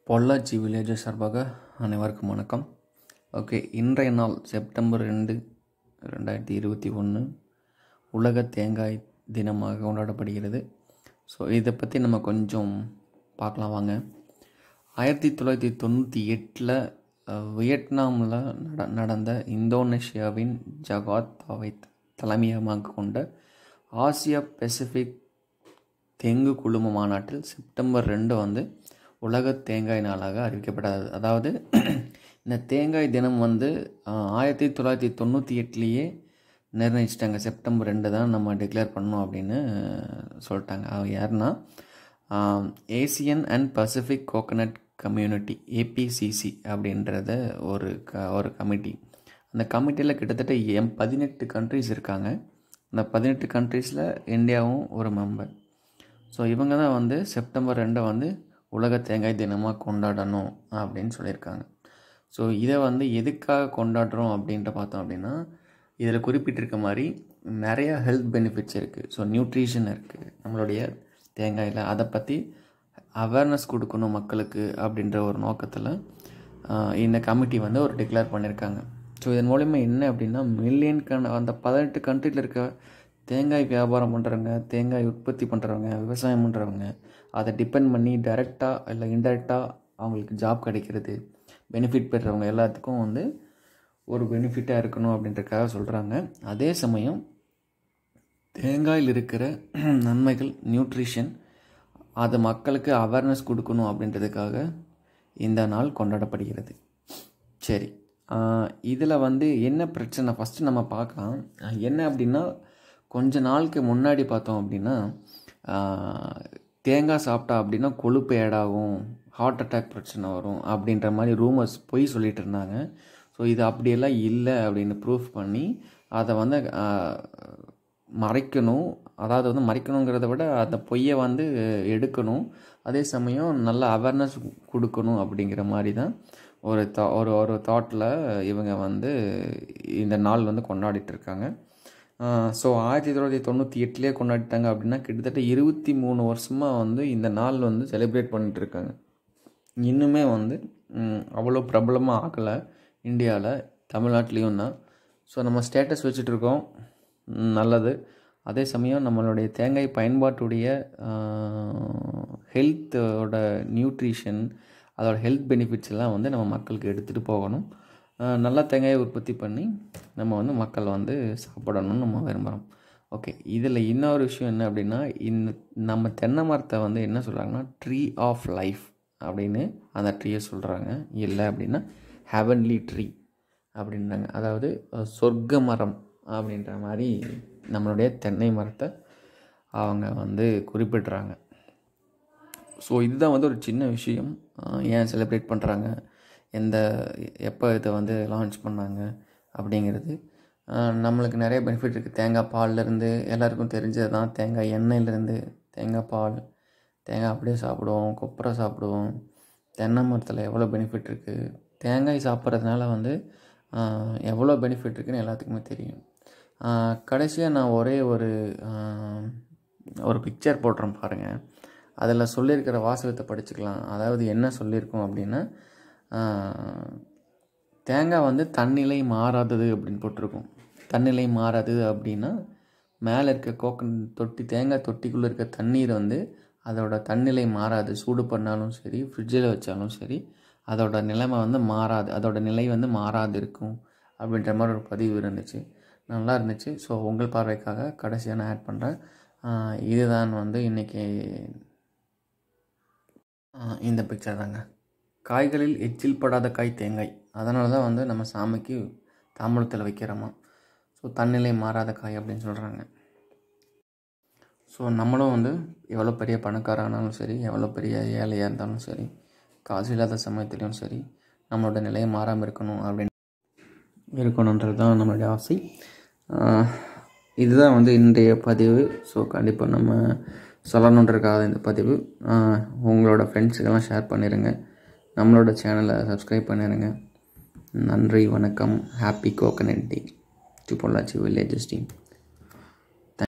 Pollachi villages சார்பாக அனைவருக்கும் வணக்கம் ஓகே இன்றைய நாள் செப்டம்பர் ரெண்டு ரெண்டாயிரத்தி இருபத்தி ஒன்று உலக தேங்காய் தினமாக கொண்டாடப்படுகிறது ஸோ இதை பற்றி நம்ம கொஞ்சம் பார்க்கலாம் வாங்க ஆயிரத்தி தொள்ளாயிரத்தி தொண்ணூற்றி எட்டில் வியட்நாமில் நட நடந்த இந்தோனேஷியாவின் ஜகார்த்தாவை தலைமையகமாக கொண்ட ஆசியா பசிபிக் தெங்கு குழும மாநாட்டில் செப்டம்பர் ரெண்டு வந்து உலக தேங்காய் நாளாக அறிவிக்கப்பட்டது அதாவது இந்த தேங்காய் தினம் வந்து ஆயிரத்தி தொள்ளாயிரத்தி தொண்ணூற்றி எட்டுலேயே நிர்ணயிச்சிட்டாங்க செப்டம்பர் ரெண்டு தான் நம்ம டிக்ளேர் பண்ணோம் அப்படின்னு சொல்லிட்டாங்க அவ யாருன்னா Asian and Pacific coconut community APCC அப்படின்றத ஒரு க ஒரு கமிட்டி அந்த கமிட்டியில் கிட்டத்தட்ட எம் பதினெட்டு கண்ட்ரிஸ் இருக்காங்க அந்த பதினெட்டு கண்ட்ரீஸில் இந்தியாவும் ஒரு மெம்பர் ஸோ இவங்க தான் வந்து செப்டம்பர் ரெண்டை வந்து உலக தேங்காய் தினமாக கொண்டாடணும் அப்படின்னு சொல்லியிருக்காங்க ஸோ இதை வந்து எதுக்காக கொண்டாடுறோம் அப்படின்ட்டு பார்த்தோம் அப்படின்னா இதில் குறிப்பிட்டிருக்க மாதிரி நிறையா ஹெல்த் பெனிஃபிட்ஸ் இருக்குது ஸோ நியூட்ரிஷன் இருக்குது நம்மளுடைய தேங்காயில் அதை பற்றி அவேர்னஸ் கொடுக்கணும் மக்களுக்கு அப்படின்ற ஒரு நோக்கத்தில் இந்த கமிட்டி வந்து ஒரு டிக்ளேர் பண்ணியிருக்காங்க ஸோ இதன் மூலிமா என்ன அப்படின்னா மில்லியன் கண் அந்த பதினெட்டு கண்ட்ரியில் இருக்க தேங்காய் வியாபாரம் பண்ணுறவங்க தேங்காய் உற்பத்தி பண்ணுறவங்க விவசாயம் பண்ணுறவங்க அதை டிபெண்ட் பண்ணி டைரெக்டாக இல்லை இன்டெரக்டாக அவங்களுக்கு ஜாப் கிடைக்கிறது பெனிஃபிட் பெறுறவங்க எல்லாத்துக்கும் வந்து ஒரு பெனிஃபிட்டாக இருக்கணும் அப்படின்றக்காக சொல்கிறாங்க அதே சமயம் தேங்காயில் இருக்கிற நன்மைகள் நியூட்ரிஷன் அது மக்களுக்கு அவேர்னஸ் கொடுக்கணும் அப்படின்றதுக்காக இந்த நாள் கொண்டாடப்படுகிறது சரி இதில் வந்து என்ன பிரச்சனை ஃபஸ்ட்டு நம்ம பார்க்கலாம் என்ன அப்படின்னா கொஞ்ச நாளுக்கு முன்னாடி பார்த்தோம் அப்படின்னா தேங்காய் சாப்பிட்டா அப்படின்னா கொழுப்பு ஏடாகும் ஹார்ட் அட்டாக் பிரச்சனை வரும் அப்படின்ற மாதிரி ரூமர்ஸ் பொய் சொல்லிட்டு இருந்தாங்க ஸோ இது அப்படியெல்லாம் இல்லை அப்படின்னு ப்ரூஃப் பண்ணி அதை வந்து மறைக்கணும் அதாவது வந்து மறைக்கணுங்கிறத விட அந்த பொய்யை வந்து எடுக்கணும் அதே சமயம் நல்ல அவேர்னஸ் கொடுக்கணும் அப்படிங்கிற மாதிரி தான் ஒரு தா ஒரு ஒரு தாட்டில் இவங்க வந்து இந்த நாள் வந்து கொண்டாடிட்டு இருக்காங்க ஸோ ஆயிரத்தி தொள்ளாயிரத்தி தொண்ணூற்றி எட்டுலேயே கொண்டாடிட்டாங்க அப்படின்னா கிட்டத்தட்ட இருபத்தி மூணு வருஷமாக வந்து இந்த நாள் வந்து செலிப்ரேட் பண்ணிகிட்டு இருக்காங்க இன்னுமே வந்து அவ்வளோ பிரபலமாக ஆகலை இந்தியாவில் தமிழ்நாட்டிலையும் தான் ஸோ நம்ம ஸ்டேட்டஸ் வச்சுட்ருக்கோம் நல்லது அதே சமயம் நம்மளுடைய தேங்காய் பயன்பாட்டுடைய ஹெல்த்தோட நியூட்ரிஷன் அதோட ஹெல்த் பெனிஃபிட்ஸ் எல்லாம் வந்து நம்ம மக்களுக்கு எடுத்துகிட்டு போகணும் நல்ல தேங்காயை உற்பத்தி பண்ணி நம்ம வந்து மக்கள் வந்து சாப்பிடணும்னு நம்ம விரும்புகிறோம் ஓகே இதில் இன்னொரு விஷயம் என்ன அப்படின்னா இந்த நம்ம தென்னை மரத்தை வந்து என்ன சொல்கிறாங்கன்னா ட்ரீ ஆஃப் லைஃப் அப்படின்னு அந்த ட்ரீயை சொல்கிறாங்க இல்லை அப்படின்னா ஹெவன்லி ட்ரீ அப்படின்றாங்க அதாவது சொர்க்க மரம் அப்படின்ற மாதிரி நம்மளுடைய தென்னை மரத்தை அவங்க வந்து குறிப்பிட்றாங்க ஸோ இதுதான் வந்து ஒரு சின்ன விஷயம் ஏன் செலிப்ரேட் பண்ணுறாங்க எந்த எப்போ இதை வந்து லான்ச் பண்ணாங்க அப்படிங்கிறது நம்மளுக்கு நிறைய பெனிஃபிட் இருக்குது தேங்காய் பால்லேருந்து எல்லாருக்கும் தெரிஞ்சது தான் தேங்காய் எண்ணெயிலேருந்து தேங்காய் பால் தேங்காய் அப்படியே சாப்பிடுவோம் கொப்பரை சாப்பிடுவோம் தென்னை மரத்தில் எவ்வளோ பெனிஃபிட் இருக்குது தேங்காய் சாப்பிட்றதுனால வந்து எவ்வளோ பெனிஃபிட் இருக்குதுன்னு எல்லாத்துக்குமே தெரியும் கடைசியாக நான் ஒரே ஒரு ஒரு பிக்சர் போடுறேன் பாருங்கள் அதில் சொல்லியிருக்கிற வாசகத்தை படிச்சுக்கலாம் அதாவது என்ன சொல்லியிருக்கோம் அப்படின்னா தேங்காய் வந்து தன்னிலை மாறாதது அப்படின்னு போட்டிருக்கோம் தன்னிலை மாறாது அப்படின்னா மேலே இருக்க கோக்கன் தொட்டி தேங்காய் தொட்டிக்குள்ளே இருக்க தண்ணீர் வந்து அதோட தன்னிலை மாறாது சூடு பண்ணாலும் சரி ஃப்ரிட்ஜில் வச்சாலும் சரி அதோட நிலைமை வந்து மாறாது அதோட நிலை வந்து மாறாது இருக்கும் அப்படின்ற மாதிரி ஒரு பதிவு இருந்துச்சு நல்லா இருந்துச்சு ஸோ உங்கள் பார்வைக்காக கடைசியாக நான் ஆட் பண்ணுறேன் இதுதான் வந்து இன்றைக்கி இந்த பிக்சர் தாங்க காய்களில் எச்சில் படாத காய் தேங்காய் அதனால தான் வந்து நம்ம சாமிக்கு தாம்பூலத்தில் வைக்கிறோமா ஸோ தன்னிலை மாறாத காய் அப்படின்னு சொல்கிறாங்க ஸோ நம்மளும் வந்து எவ்வளோ பெரிய பணக்காரானாலும் சரி எவ்வளோ பெரிய ஏழையாக இருந்தாலும் சரி காசு இல்லாத சமயத்துலேயும் சரி நம்மளோட நிலையை மாறாமல் இருக்கணும் அப்படின்னு இருக்கணுன்றது தான் நம்மளுடைய ஆசை இதுதான் வந்து இன்றைய பதிவு ஸோ கண்டிப்பாக நம்ம சொல்லணுன்றதுக்காக இந்த பதிவு உங்களோட ஃப்ரெண்ட்ஸுக்கெல்லாம் ஷேர் பண்ணிடுங்க நம்மளோட சேனலை சப்ஸ்கிரைப் பண்ணிடுங்க நன்றி வணக்கம் happy coconut day to Pollachi villages team